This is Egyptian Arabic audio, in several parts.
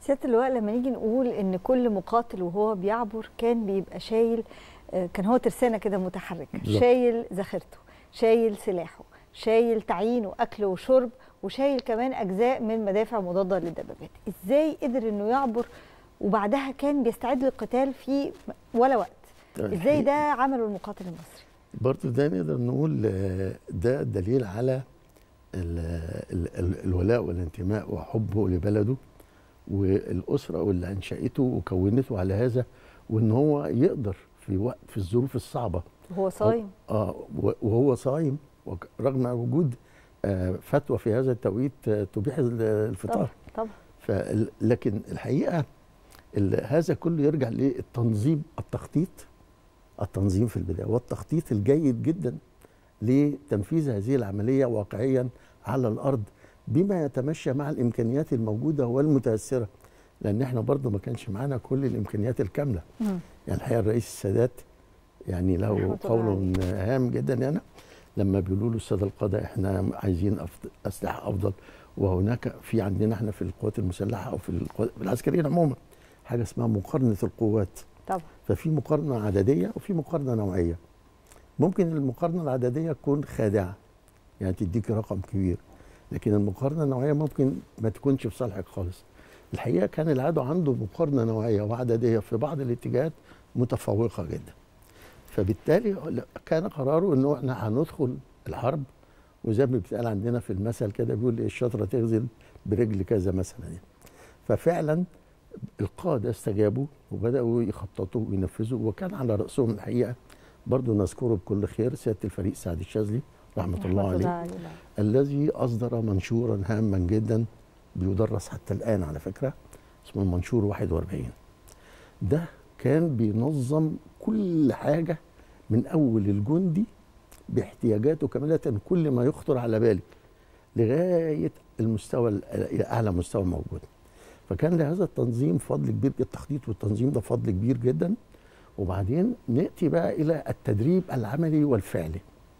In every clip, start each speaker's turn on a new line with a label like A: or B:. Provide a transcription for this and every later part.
A: سياده اللواء لما نيجي نقول ان كل مقاتل وهو بيعبر كان بيبقى شايل آه، كان هو ترسانه كده متحركه
B: بالظبط.
A: شايل ذخيرته شايل سلاحه شايل تعيين واكل وشرب وشايل كمان اجزاء من مدافع مضاده للدبابات ازاي قدر انه يعبر وبعدها كان بيستعد للقتال في ولا وقت ازاي ده عمله المقاتل المصري
B: برضه ده نقدر نقول آه، ده دليل على ال ال ال الولاء والانتماء وحبه لبلده والاسره واللي انشأته وكونته على هذا وان هو يقدر في وقت في الظروف الصعبه
A: وهو صايم
B: اه و- وهو صايم وك- رغم وجود آه فتوى في هذا التوقيت آه تبيح ال- الفطار
A: طبعا طبعا
B: فال- لكن الحقيقه ال- هذا كله يرجع للتنظيم التخطيط التنظيم في البدايه والتخطيط الجيد جدا لتنفيذ هذه العمليه واقعيا على الارض بما يتمشى مع الامكانيات الموجوده والمتاثره لان احنا برضو ما كانش معانا كل الامكانيات الكامله
A: مم.
B: يعني الحقيقه الرئيس السادات يعني له
A: رحمة الله
B: قول هام جدا هنا لما بيقولوا له الساده القاده احنا عايزين أفضل اسلحه افضل وهناك في عندنا احنا في القوات المسلحه او في القوات في العسكريين عموما حاجه اسمها مقارنه القوات
A: طبعا
B: ففي مقارنه عدديه وفي مقارنه نوعيه ممكن المقارنه العدديه تكون خادعه يعني تديك رقم كبير لكن المقارنه النوعيه ممكن ما تكونش في صالحك خالص الحقيقه كان العدو عنده مقارنه نوعيه وعدديه في بعض الاتجاهات متفوقه جدا فبالتالي كان قراره انه احنا هندخل الحرب وزي ما بيتقال عندنا في المثل كده بيقول إيه الشطره تغزل برجل كذا مثلا يعني ففعلا القاده استجابوا وبداوا يخططوا وينفذوا وكان على راسهم الحقيقه برضو نذكره بكل خير سياده الفريق سعد الشاذلي رحمه الله عليه
A: عليه
B: الذي اصدر منشورا هاما جدا بيدرس حتى الان على فكره اسمه المنشور 41 ده كان بينظم كل حاجه من اول الجندي باحتياجاته كامله كل ما يخطر على بالك لغايه المستوى ال- اعلى مستوى موجود فكان لهذا التنظيم فضل كبير التخطيط والتنظيم ده فضل كبير جدا وبعدين ناتي بقى الى التدريب العملي والفعلي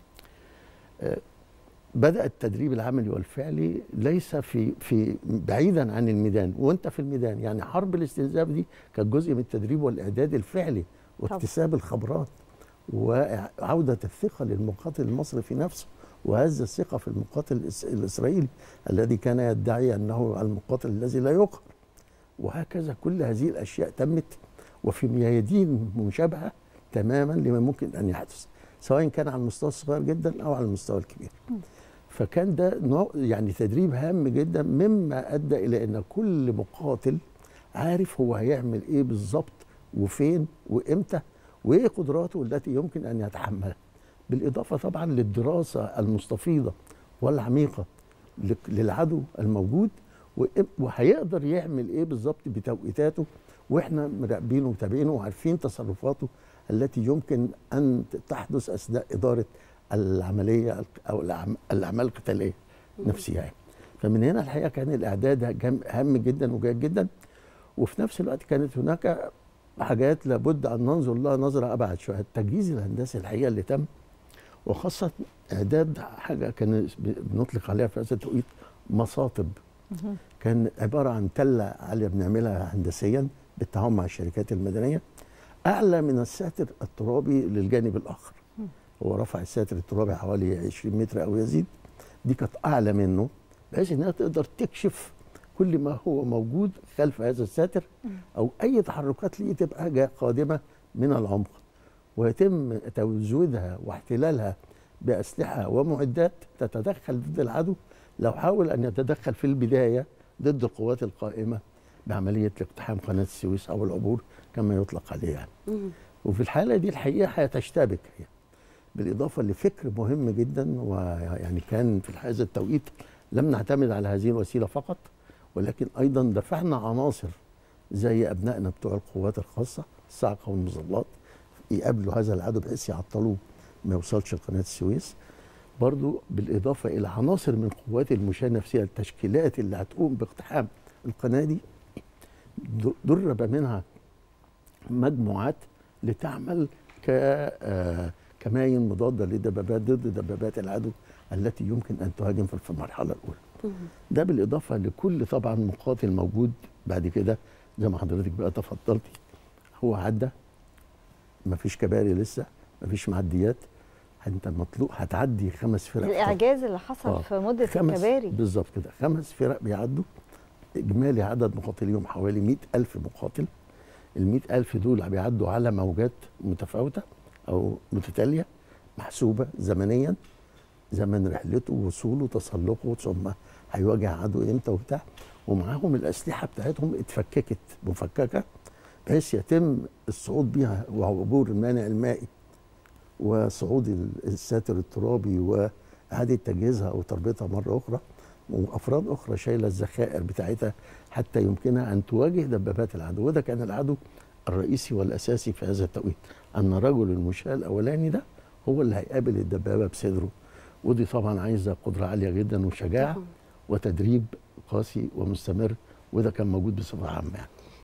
B: آه، بدا التدريب العملي والفعلي ليس في في بعيدا عن الميدان وانت في الميدان يعني حرب الاستنزاف دي كانت جزء من التدريب والاعداد الفعلي واكتساب الخبرات وعوده الثقه للمقاتل المصري في نفسه وهز الثقه في المقاتل الإس- الاسرائيلي الذي كان يدعي انه المقاتل الذي لا يقهر وهكذا كل هذه الاشياء تمت وفي ميادين مشابهه تماما لما ممكن ان يحدث سواء كان على المستوى الصغير جدا او على المستوى الكبير فكان ده نوع يعني تدريب هام جدا مما ادى الى ان كل مقاتل عارف هو هيعمل ايه بالظبط وفين وامتى وايه قدراته التي يمكن ان يتحملها بالاضافه طبعا للدراسه المستفيضه والعميقه لك- للعدو الموجود وإم- وهيقدر يعمل ايه بالظبط بتوقيتاته واحنا مراقبينه ومتابعينه وعارفين تصرفاته التي يمكن ان تحدث اثناء اداره العمليه الق- او الأعم- الاعمال القتاليه نفسها يعني. فمن هنا الحقيقه كان الاعداد جم- هام جدا وجيد جدا وفي نفس الوقت كانت هناك حاجات لابد ان ننظر لها نظره ابعد شويه التجهيز الهندسي الحقيقه اللي تم وخاصه اعداد حاجه كان بنطلق عليها في هذا التوقيت مصاطب كان عباره عن تله عاليه بنعملها هندسيا بالتعاون مع الشركات المدنيه اعلى من الساتر الترابي للجانب الاخر هو رفع الساتر الترابي حوالي 20 متر او يزيد دي كانت اعلى منه بحيث انها تقدر تكشف كل ما هو موجود خلف هذا الساتر او اي تحركات ليه تبقى جا- قادمه من العمق ويتم تزويدها واحتلالها باسلحه ومعدات تتدخل ضد العدو لو حاول ان يتدخل في البدايه ضد القوات القائمه بعمليه اقتحام قناه السويس او العبور كما يطلق عليه يعني. وفي الحاله دي الحقيقه هتشتبك هي بالاضافه لفكر مهم جدا ويعني كان في هذا التوقيت لم نعتمد على هذه الوسيله فقط ولكن ايضا دفعنا عناصر زي ابنائنا بتوع القوات الخاصه الصاعقه والمظلات يقابلوا هذا العدو بحيث يعطلوه ما يوصلش لقناه السويس برضو بالاضافه الى عناصر من قوات المشاه النفسيه التشكيلات اللي هتقوم باقتحام القناه دي د- درب منها مجموعات لتعمل ك آه، كماين مضاده لدبابات ضد دبابات العدو التي يمكن ان تهاجم في في المرحله الاولى. ده بالاضافه لكل طبعا مقاتل موجود بعد كده زي ما حضرتك بقى تفضلتي هو عدى مفيش كباري لسه مفيش معديات انت مطلوب هتعدي خمس فرق
A: الاعجاز اللي حصل
B: آه.
A: في مده
B: خمس
A: الكباري
B: بالظبط كده خمس فرق بيعدوا اجمالي عدد مقاتليهم حوالي مئة ألف مقاتل ال ألف دول بيعدوا على موجات متفاوتة أو متتالية محسوبة زمنيا زمن رحلته وصوله تسلقه ثم هيواجه عدو امتى وبتاع ومعاهم الأسلحة بتاعتهم اتفككت مفككة بحيث يتم الصعود بيها وعبور المانع المائي وصعود ال- الساتر الترابي وإعادة تجهيزها أو تربيتها مرة أخرى وأفراد أخرى شايلة الذخائر بتاعتها حتى يمكنها أن تواجه دبابات العدو وده كان العدو الرئيسي والأساسي في هذا التوقيت أن رجل المشاة الأولاني ده هو اللي هيقابل الدبابة بصدره ودي طبعا عايزة قدرة عالية جدا وشجاعة
C: طبعاً.
B: وتدريب قاسي ومستمر وده كان موجود بصفة عامة يعني.